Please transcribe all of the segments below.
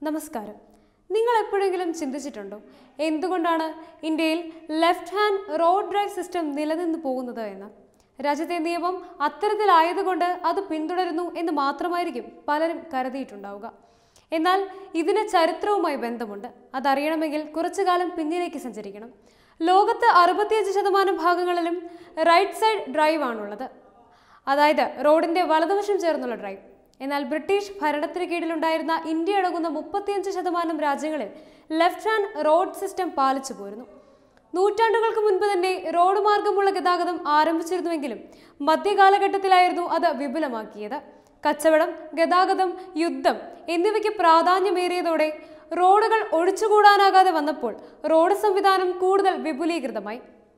നമസ്കാരം നിങ്ങൾ എപ്പോഴെങ്കിലും ചിന്തിച്ചിട്ടുണ്ടോ എന്തുകൊണ്ടാണ് ഇന്ത്യയിൽ left hand road drive system നിലനിന്ന് പോകുന്നത് എന്ന് രാജ്യത്തെ നിയമം അത്തരത്തിലായതുകൊണ്ട് അത് പിന്തുടരുന്നു എന്ന് മാത്രമായിരിക്കും പലരും കരുതിയിട്ടുണ്ടാവുക എന്നാൽ ഇതിന് ചരിത്രവുമായി ബന്ധമുണ്ട് അതറിയണമെങ്കിൽ കുറച്ചു കാലം പിന്നിലേക്ക് സഞ്ചരിക്കണം ലോകത്ത് അറുപത്തിയഞ്ച് ശതമാനം ഭാഗങ്ങളിലും റൈറ്റ് സൈഡ് ഡ്രൈവ് ആണുള്ളത് അതായത് റോഡിന്റെ വലതുവശം ചേർന്നുള്ള ഡ്രൈവ് എന്നാൽ ബ്രിട്ടീഷ് ഭരണത്തിന് കീഴിലുണ്ടായിരുന്ന ഇന്ത്യ അടങ്ങുന്ന മുപ്പത്തിയഞ്ച് ശതമാനം രാജ്യങ്ങളിൽ ലെഫ്റ്റ് ഹാൻഡ് റോഡ് സിസ്റ്റം പാലിച്ചു പോരുന്നു നൂറ്റാണ്ടുകൾക്ക് മുൻപ് തന്നെ റോഡ് മാർഗമുള്ള ഗതാഗതം ആരംഭിച്ചിരുന്നുവെങ്കിലും മധ്യകാലഘട്ടത്തിലായിരുന്നു അത് വിപുലമാക്കിയത് കച്ചവടം ഗതാഗതം യുദ്ധം എന്നിവയ്ക്ക് പ്രാധാന്യമേറിയതോടെ റോഡുകൾ ഒഴിച്ചുകൂടാനാകാതെ വന്നപ്പോൾ റോഡ് സംവിധാനം കൂടുതൽ വിപുലീകൃതമായി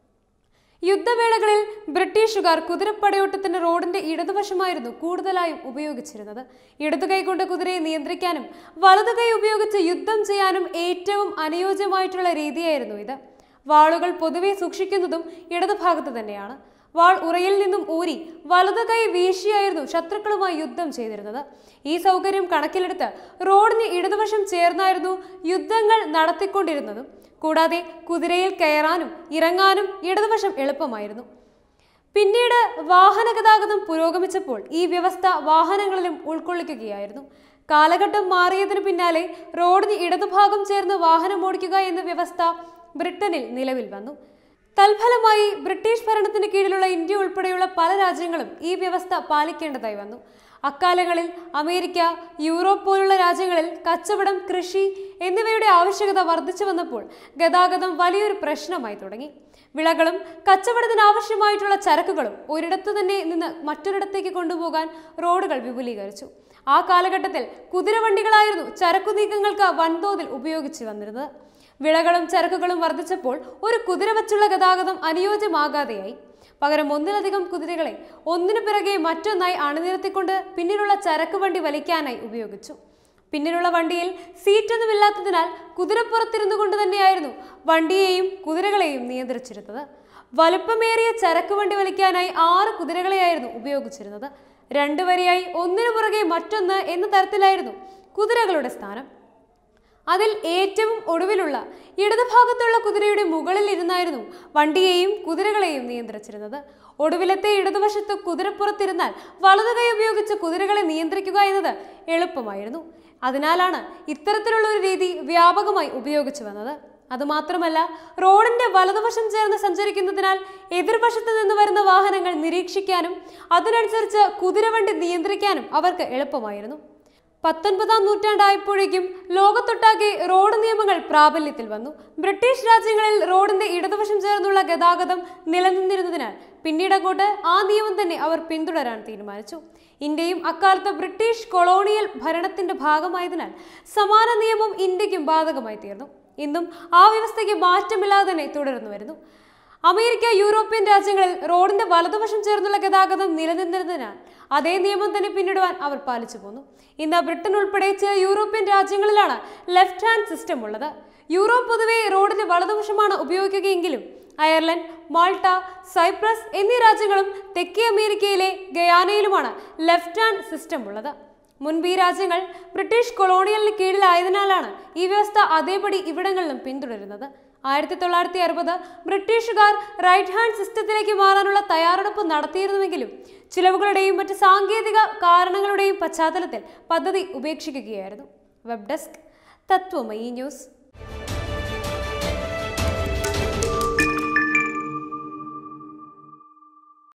യുദ്ധവേളകളിൽ ബ്രിട്ടീഷുകാർ കുതിരപ്പടയോട്ടത്തിന് റോഡിന്റെ ഇടതുവശമായിരുന്നു കൂടുതലായും ഉപയോഗിച്ചിരുന്നത് ഇടതു കൈ കൊണ്ട് കുതിരയെ നിയന്ത്രിക്കാനും വലതു കൈ ഉപയോഗിച്ച് യുദ്ധം ചെയ്യാനും ഏറ്റവും അനുയോജ്യമായിട്ടുള്ള രീതിയായിരുന്നു ഇത് വാളുകൾ പൊതുവെ സൂക്ഷിക്കുന്നതും ഇടതുഭാഗത്ത് തന്നെയാണ് വാൾ ഉറയിൽ നിന്നും ഊരി വലതു കൈ വീശിയായിരുന്നു ശത്രുക്കളുമായി യുദ്ധം ചെയ്തിരുന്നത് ഈ സൗകര്യം കണക്കിലെടുത്ത് റോഡിന് ഇടതുവശം ചേർന്നായിരുന്നു യുദ്ധങ്ങൾ നടത്തിക്കൊണ്ടിരുന്നതും കൂടാതെ കുതിരയിൽ കയറാനും ഇറങ്ങാനും ഇടതുവശം എളുപ്പമായിരുന്നു പിന്നീട് വാഹന ഗതാഗതം പുരോഗമിച്ചപ്പോൾ ഈ വ്യവസ്ഥ വാഹനങ്ങളിലും ഉൾക്കൊള്ളിക്കുകയായിരുന്നു കാലഘട്ടം മാറിയതിനു പിന്നാലെ റോഡിന് ഇടതുഭാഗം ചേർന്ന് വാഹനം ഓടിക്കുക എന്ന വ്യവസ്ഥ ബ്രിട്ടനിൽ നിലവിൽ വന്നു തൽഫലമായി ബ്രിട്ടീഷ് ഭരണത്തിന് കീഴിലുള്ള ഇന്ത്യ ഉൾപ്പെടെയുള്ള പല രാജ്യങ്ങളും ഈ വ്യവസ്ഥ പാലിക്കേണ്ടതായി വന്നു അക്കാലങ്ങളിൽ അമേരിക്ക യൂറോപ്പ് പോലുള്ള രാജ്യങ്ങളിൽ കച്ചവടം കൃഷി എന്നിവയുടെ ആവശ്യകത വർദ്ധിച്ചു വന്നപ്പോൾ ഗതാഗതം വലിയൊരു പ്രശ്നമായി തുടങ്ങി വിളകളും കച്ചവടത്തിന് ആവശ്യമായിട്ടുള്ള ചരക്കുകളും ഒരിടത്തു തന്നെ നിന്ന് മറ്റൊരിടത്തേക്ക് കൊണ്ടുപോകാൻ റോഡുകൾ വിപുലീകരിച്ചു ആ കാലഘട്ടത്തിൽ കുതിരവണ്ടികളായിരുന്നു ചരക്കു നീക്കങ്ങൾക്ക് വൻതോതിൽ ഉപയോഗിച്ചു വന്നിരുന്നത് വിളകളും ചരക്കുകളും വർദ്ധിച്ചപ്പോൾ ഒരു കുതിര വച്ചുള്ള ഗതാഗതം അനുയോജ്യമാകാതെയായി പകരം ഒന്നിലധികം കുതിരകളെ ഒന്നിനു പിറകെ മറ്റൊന്നായി അണിനിരത്തിക്കൊണ്ട് പിന്നിലുള്ള ചരക്ക് വണ്ടി വലിക്കാനായി ഉപയോഗിച്ചു പിന്നിലുള്ള വണ്ടിയിൽ സീറ്റൊന്നുമില്ലാത്തതിനാൽ കുതിരപ്പുറത്തിരുന്നു കൊണ്ട് തന്നെയായിരുന്നു വണ്ടിയെയും കുതിരകളെയും നിയന്ത്രിച്ചിരുന്നത് വലുപ്പമേറിയ ചരക്ക് വണ്ടി വലിക്കാനായി ആറ് കുതിരകളെയായിരുന്നു ഉപയോഗിച്ചിരുന്നത് രണ്ടു വരിയായി ഒന്നിനു പുറകെ മറ്റൊന്ന് എന്ന തരത്തിലായിരുന്നു കുതിരകളുടെ സ്ഥാനം അതിൽ ഏറ്റവും ഒടുവിലുള്ള ഇടതുഭാഗത്തുള്ള കുതിരയുടെ മുകളിൽ ഇരുന്നായിരുന്നു വണ്ടിയെയും കുതിരകളെയും നിയന്ത്രിച്ചിരുന്നത് ഒടുവിലത്തെ ഇടതുവശത്ത് കുതിരപ്പുറത്തിരുന്നാൽ വലതു കൈ ഉപയോഗിച്ച് കുതിരകളെ നിയന്ത്രിക്കുക എന്നത് എളുപ്പമായിരുന്നു അതിനാലാണ് ഇത്തരത്തിലുള്ള ഒരു രീതി വ്യാപകമായി ഉപയോഗിച്ചു വന്നത് അതുമാത്രമല്ല റോഡിന്റെ വലതുവശം ചേർന്ന് സഞ്ചരിക്കുന്നതിനാൽ എതിർവശത്ത് നിന്ന് വരുന്ന വാഹനങ്ങൾ നിരീക്ഷിക്കാനും അതിനനുസരിച്ച് കുതിരവണ്ടി നിയന്ത്രിക്കാനും അവർക്ക് എളുപ്പമായിരുന്നു പത്തൊൻപതാം നൂറ്റാണ്ടായപ്പോഴേക്കും ലോകത്തൊട്ടാകെ റോഡ് നിയമങ്ങൾ പ്രാബല്യത്തിൽ വന്നു ബ്രിട്ടീഷ് രാജ്യങ്ങളിൽ റോഡിന്റെ ഇടതുവശം ചേർന്നുള്ള ഗതാഗതം നിലനിന്നിരുന്നതിനാൽ പിന്നീട് അങ്ങോട്ട് ആ നിയമം തന്നെ അവർ പിന്തുടരാൻ തീരുമാനിച്ചു ഇന്ത്യയും അക്കാലത്ത് ബ്രിട്ടീഷ് കൊളോണിയൽ ഭരണത്തിന്റെ ഭാഗമായതിനാൽ സമാന നിയമം ഇന്ത്യക്കും ബാധകമായി തീർന്നു ഇന്നും ആ വ്യവസ്ഥയ്ക്ക് മാറ്റമില്ലാതെ തന്നെ തുടർന്നു വരുന്നു അമേരിക്ക യൂറോപ്യൻ രാജ്യങ്ങളിൽ റോഡിന്റെ വലതുവശം ചേർന്നുള്ള ഗതാഗതം നിലനിന്നിരുന്നതിനാൽ അതേ നിയമം തന്നെ പിന്നിടുവാൻ അവർ പാലിച്ചു പോന്നു ഇന്ന് ബ്രിട്ടൻ ഉൾപ്പെടെ ചില യൂറോപ്യൻ രാജ്യങ്ങളിലാണ് ലെഫ്റ്റ് ഹാൻഡ് സിസ്റ്റം ഉള്ളത് യൂറോപ്പ് പൊതുവെ റോഡിന്റെ വലതുവശമാണ് ഉപയോഗിക്കുകയെങ്കിലും അയർലൻഡ് മാൾട്ട സൈപ്രസ് എന്നീ രാജ്യങ്ങളും തെക്കേ അമേരിക്കയിലെ ഗയാനയിലുമാണ് ലെഫ്റ്റ് ഹാൻഡ് സിസ്റ്റം ഉള്ളത് മുൻപ് ഈ രാജ്യങ്ങൾ ബ്രിട്ടീഷ് കൊളോണിയലിന് കീഴിലായതിനാലാണ് ഈ വ്യവസ്ഥ അതേപടി ഇവിടങ്ങളിലും പിന്തുടരുന്നത് ആയിരത്തി തൊള്ളായിരത്തി അറുപത് ബ്രിട്ടീഷുകാർ റൈറ്റ് ഹാൻഡ് സിസ്റ്റത്തിലേക്ക് മാറാനുള്ള തയ്യാറെടുപ്പ് നടത്തിയിരുന്നുവെങ്കിലും ചിലവുകളുടെയും മറ്റ് സാങ്കേതിക കാരണങ്ങളുടെയും പശ്ചാത്തലത്തിൽ പദ്ധതി ഉപേക്ഷിക്കുകയായിരുന്നു വെബ് ഡെസ്ക് തത്വമയി ന്യൂസ്